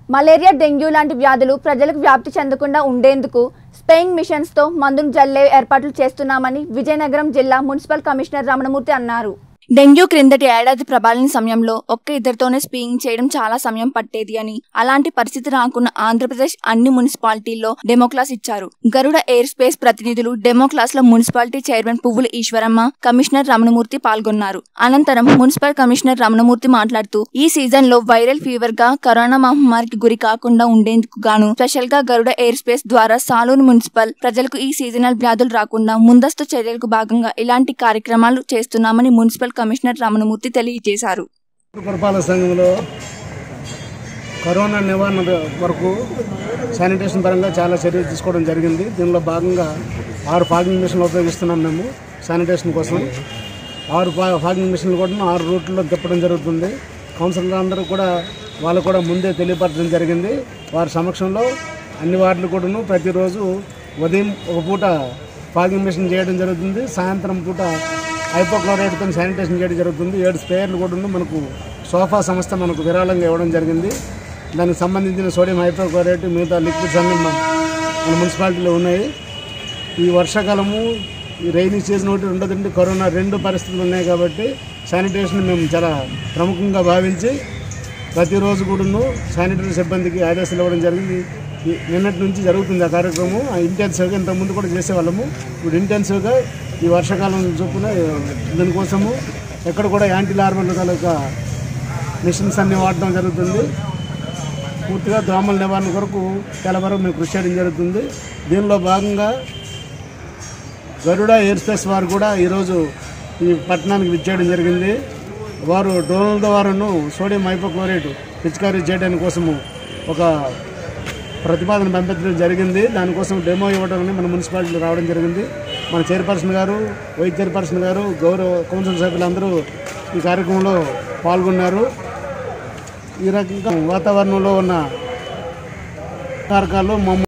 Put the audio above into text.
malaria dengue లాంటి వ్యాధులు ప్రజలకు వ్యాప్తి చెందకుండా ఉండేందుకు స్పెయింగ్ మిషన్స్తో మందును జల్లే ఏర్పాట్లు చేస్తున్నామని విజయనగరం జిల్లా మున్సిపల్ కమిషనర్ రమణమూర్తి అన్నారు డెంగ్యూ క్రిందటి ఏడాది ప్రబలిన సమయంలో ఒక్క ఇద్దరితోనే స్పీయింగ్ చేయడం చాలా సమయం పట్టేది అని అలాంటి పరిస్థితి రాకున్న ఆంధ్రప్రదేశ్ అన్ని మున్సిపాలిటీల్లో డెమో క్లాస్ ఇచ్చారు గరుడ ఎయిర్ స్పేస్ ప్రతినిధులు డెమో క్లాస్ లో municipality chairman Puvvula Eshwaramma commissioner Ramanamurthy పాల్గొన్నారు అనంతరం మున్సిపల్ కమిషనర్ రమణమూర్తి మాట్లాడుతూ ఈ సీజన్ లో వైరల్ ఫీవర్ గా కరోనా మహమ్మారికి గురి కాకుండా ఉండేందుకు గాను స్పెషల్ గా గరుడ ఎయిర్ స్పేస్ ద్వారా సాలూరు మున్సిపల్ ప్రజలకు ఈ సీజనల్ వ్యాధులు రాకుండా ముందస్తు చర్యలకు భాగంగా ఇలాంటి కార్యక్రమాలు చేస్తున్నామని మున్సిపల్ కమిషనర్ రమణమూర్తి తెలియజేశారు పురపాలక సంఘంలో కరోనా నివారణ వరకు శానిటేషన్ పరంగా చాలా చర్యలు తీసుకోవడం జరిగింది దీనిలో భాగంగా ఆరు ఫాగింగ్ మిషన్లు ఉపయోగిస్తున్నాం మేము శానిటేషన్ కోసం ఆరు ఫా- ఫాగింగ్ మిషన్లు కూడా ఆరు రూట్లలో తిప్పడం జరుగుతుంది కౌన్సిలర్ అందరూ కూడా వాళ్ళు కూడా ముందే తెలియపరచడం జరిగింది వారి సమక్షంలో అన్ని వార్డులు కూడాను ప్రతిరోజు ఉదయం ఒక పూట ఫాగింగ్ మిషన్ చేయడం జరుగుతుంది సాయంత్రం పూట హైపోక్లోరైడ్తో శానిటేషన్ చేయడం జరుగుతుంది ఏడు స్ప్రేయర్లు కూడా మనకు సోఫా సంస్థ మనకు విరాళంగా ఇవ్వడం జరిగింది దానికి సంబంధించిన సోడియం హైపోక్లోరైడ్ మిగతా లిక్విడ్స్ అన్ని మన మన మున్సిపాలిటీలో ఉన్నాయి ఈ వర్షాకాలము ఈ రైనీ సీజన్ ఒకటి ఉండదండి కరోనా రెండు పరిస్థితులు ఉన్నాయి కాబట్టి శానిటేషన్ మేము చాలా ప్రముఖంగా భావించి ప్రతిరోజు కూడాను శానిటరీ సిబ్బందికి ఆదేశాలు ఇవ్వడం జరిగింది ఈ- నిన్నటి నుంచి జరుగుతుంది ఆ కార్యక్రమం ఆ ఇంటెన్సివ్గా ఇంతకుముందు కూడా చేసేవాళ్ళము ఇప్పుడు ఇంటెన్సివ్గా ఈ వర్షాకాలం చొప్పున దీనికోసము ఎక్కడ కూడా యాంటీ లార్మల్ తాలూకా మిషన్స్ అన్ని వాడడం జరుగుతుంది పూర్తిగా దోమల నివారణ కొరకు చాలా వరకు మేము కృషి చేయడం జరుగుతుంది దీనిలో భాగంగా గరుడ ఎయిర్ స్పేస్ వారు కూడా ఈరోజు ఈ పట్టణానికి విచ్చేయడం జరిగింది వారు డ్రోన్ల ద్వారాను సోడియం హైపోక్లోరైడ్ పిచికారీ చేయడానికి కోసము ఒక ప్రతిపాదన పంపించడం జరిగింది దానికోసం డెమో ఇవ్వడానికి మన మున్సిపాలిటీలో రావడం జరిగింది మన చైర్పర్సన్ గారు వైస్ చైర్పర్సన్ గారు గౌరవ కౌన్సిల్ సభ్యులందరూ ఈ కార్యక్రమంలో పాల్గొన్నారు ఈ రకంగా వాతావరణంలో ఉన్న కారకాలు మమ్మ